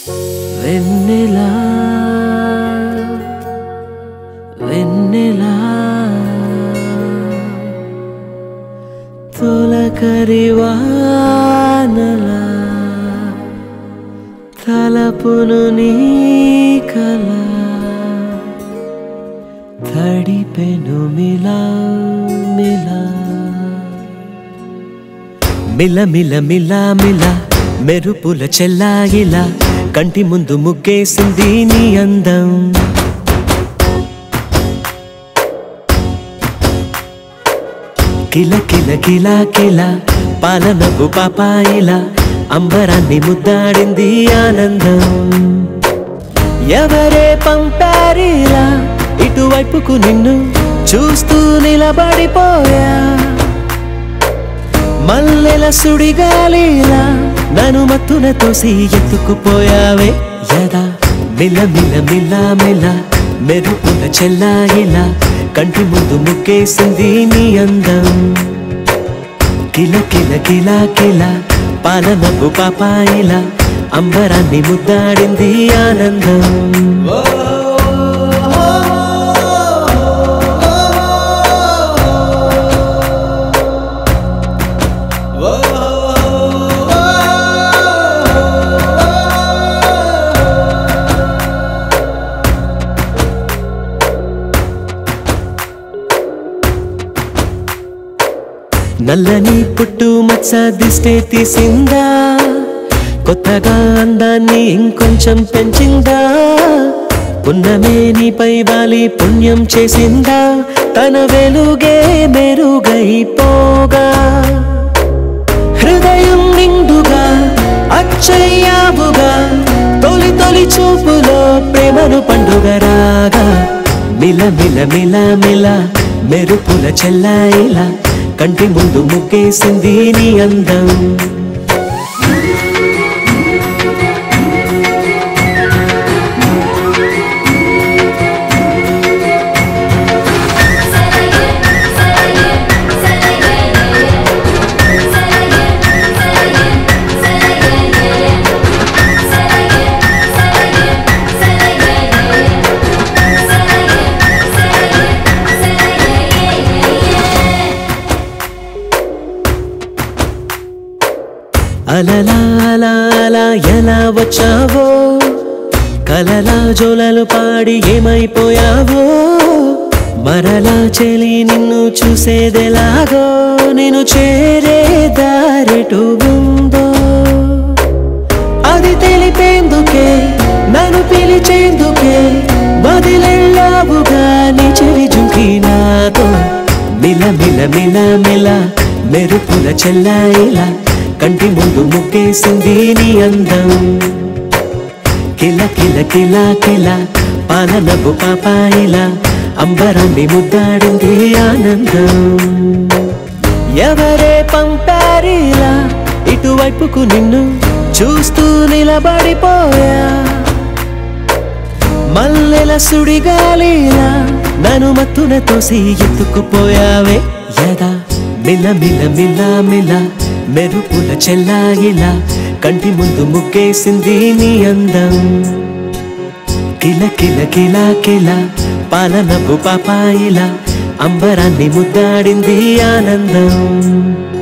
వెన్నెలా వెన్నెలా తొలకరి వానలా తలపును నీ కల తడిపెను మిలా మిలా మిల మిల మిల మిల మెరుపుల చెల్లాయిలా కంటి ముందు ముగ్గేసింది నీ అందం కిల కిల కిల కిల పాలనపు పాపాయిలా అంబరాన్ని ముద్దాడింది ఆనందం ఎవరే పంపారిలా ఇటువైపుకు నిన్ను చూస్తూ నిలబడిపోయా మల్లెల సుడిగాలిలా నన్ను మత్తున తోసి ఎత్తుకుపోయావే యదా మిల మిల మిల మిల మెరుపుల చెల్లాయిలా కంటి ముందు ముగ్గేసింది నీ అందం కిల కిల కిల కిల పాలనపు పాపాయిలా అంబరాన్ని ముద్దాడింది ఆనందం నల్లని పుట్టు మచ్చ దిష్టే తీసిందా కొత్తగా అందాన్ని ఇంకొంచెం పెంచిందా పున్నమే నీపై వాలి పుణ్యం చేసిందా తన వెలుగే మెరుగైపోగా హృదయం నిండుగా అచ్చయ్యావుగా తొలి తొలి చూపులో ప్రేమను పండుగ రాగా మిల మిల మిల మిల మెరుపుల చెల్లాయిలా కంటి ముందు ముగ్గేసింది నీ అందం అలలా అలా అలా ఎలా వచ్చావో కలలా జోలలు పాడి ఏమైపోయావో మరలా చెలి నిన్ను చూసేదెలాగో నేను చేరే దారెటు ఉందో అది తెలిపేందుకే నన్ను పిలిచేందుకే వదిలెళ్ళావుగా నీ చెవి జుంకి నాతో మిల మిల మిల మిల మెరుపుల చెల్లాయిలా కంటి ముందు ముగ్గేసింది నీ అందం కిల కిల కిల కిల పాలనపు పాపాయిలా అంబరాన్ని ముద్దాడింది ఆనందం ఎవరే పంపారిలా ఇటువైపుకు నిన్ను చూస్తూ నిలబడిపోయా మల్లెల సుడిగాలిలా నన్ను మత్తున తోసి ఎత్తుకుపోయావే యదా మిల మిల మిల మిల మెరుపుల చెల్లాయిలా కంటి ముందు ముగ్గేసింది నీ అందం కిల కిల కిల కిల పాలనపు పాపాయిలా అంబరాన్ని ముద్దాడింది ఆనందం